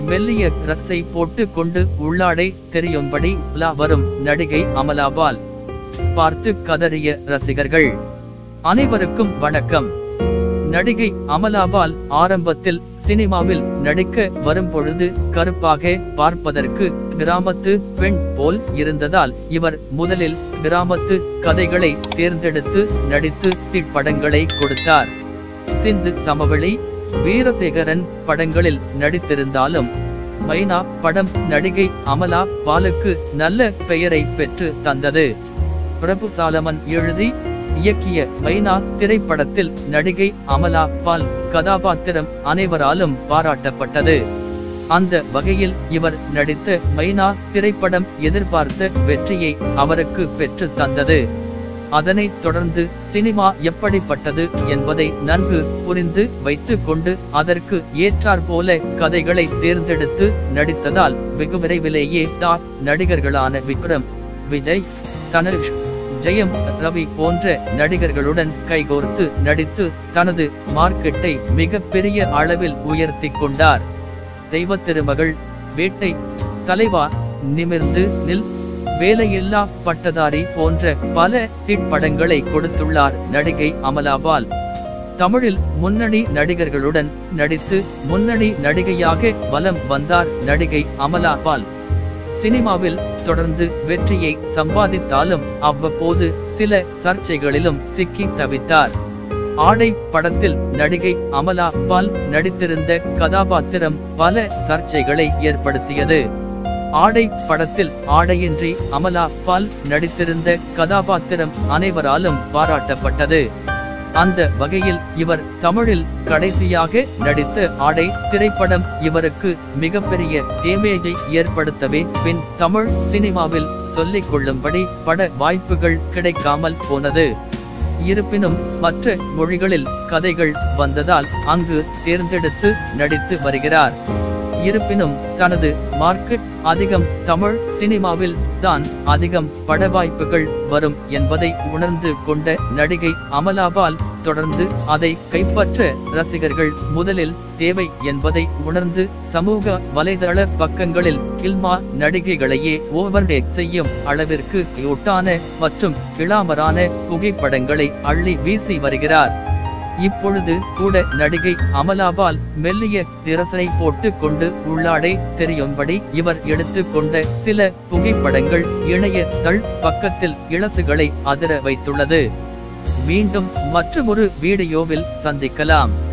மெல்லிய ரஸை போட்டு கொண்டு உள்ளாடை தெரியும்படி உலா வரும் நடிகை அமலாபால் பார்த்து கதறிய ரசிகர்கள் அனைவருக்கும் வணக்கம் நடிகை அமலாபால் ஆரம்பத்தில் சினிமாவில் நடிக்க வரும்பொழுது கருப்பாக பார்ப்பதற்கு கிராமத்து பெண் போல் இருந்ததால் இவர் முதலில் கிராமத்து கதைகளை தேர்ந்தெடுத்து நடித்து திப்படங்களை கொடுத்தார் சிந்து சமவெளி வீரசேகரன் படங்களில் நடித்திருந்தாலும் மைனா படம் நடிகை அமலா பாலுக்கு நல்ல பெயரை பெற்று தந்தது பிரபு சாலமன் எழுதி இயக்கிய மைனா திரைப்படத்தில் நடிகை அமலா பால் கதாபாத்திரம் அனைவராலும் பாராட்டப்பட்டது அந்த வகையில் இவர் நடித்த மைனா திரைப்படம் எதிர்பார்த்த வெற்றியை அவருக்கு பெற்று தந்தது அதனைத் தொடர்ந்து சினிமா எப்படிப்பட்டது என்பதை நன்கு புரிந்து வைத்துக் கொண்டு அதற்கு ஏற்றாற்போல கதைகளை தேர்ந்தெடுத்து நடித்ததால் வெகு விரைவிலேயே டாப் நடிகர்களான விக்ரம் விஜய் தனுஷ் ஜெயம் ரவி போன்ற நடிகர்களுடன் கைகோர்த்து நடித்து தனது மார்க்கெட்டை மிக பெரிய அளவில் உயர்த்தி கொண்டார் தெய்வ திருமகள் வேட்டை தலைவா நிமிர்ந்து நில் வேலையில்லா பட்டதாரி போன்ற பல ஹிட் படங்களை கொடுத்துள்ளார் நடிகை அமலாபால் தமிழில் முன்னணி நடிகர்களுடன் நடித்து முன்னணி நடிகையாக வலம் வந்தார் நடிகை அமலாபால் சினிமாவில் தொடர்ந்து வெற்றியை சம்பாதித்தாலும் அவ்வப்போது சில சர்ச்சைகளிலும் சிக்கி தவித்தார் ஆடை படத்தில் நடிகை அமலா பால் நடித்திருந்த கதாபாத்திரம் பல சர்ச்சைகளை ஏற்படுத்தியது ஆடை படத்தில் ஆடையின்றி அமலா பால் நடித்திருந்த கதாபாத்திரம் அனைவராலும் பாராட்டப்பட்டது அந்த வகையில் இவர் தமிழில் கடைசியாக நடித்த ஆடை திரைப்படம் இவருக்கு மிகப்பெரிய டேமேஜை ஏற்படுத்தவே பின் தமிழ் சினிமாவில் சொல்லிக் கொள்ளும்படி பட வாய்ப்புகள் கிடைக்காமல் போனது இருப்பினும் மற்ற மொழிகளில் கதைகள் வந்ததால் அங்கு தேர்ந்தெடுத்து நடித்து வருகிறார் இருப்பினும் தனது மார்க்கெட் அதிகம் தமிழ் சினிமாவில் தான் அதிகம் பட வாய்ப்புகள் வரும் என்பதை உணர்ந்து கொண்ட நடிகை அமலாபால் தொடர்ந்து அதை கைப்பற்ற ரசிகர்கள் முதலில் தேவை என்பதை உணர்ந்து சமூக வலைதள பக்கங்களில் கில்மா நடிகைகளையே ஓவர்டேக் செய்யும் அளவிற்கு ஒட்டான மற்றும் கிளாமரான புகைப்படங்களை அள்ளி வீசி வருகிறார் இப்பொழுது கூட நடிகை அமலாபால் மெல்லிய திரசனை போட்டு கொண்டு உள்ளாடை தெரியும்படி இவர் எடுத்துக்கொண்ட சில புகைப்படங்கள் இணைய தள் பக்கத்தில் இளசுகளை அதிர வைத்துள்ளது மீண்டும் மற்றொரு வீடியோவில் சந்திக்கலாம்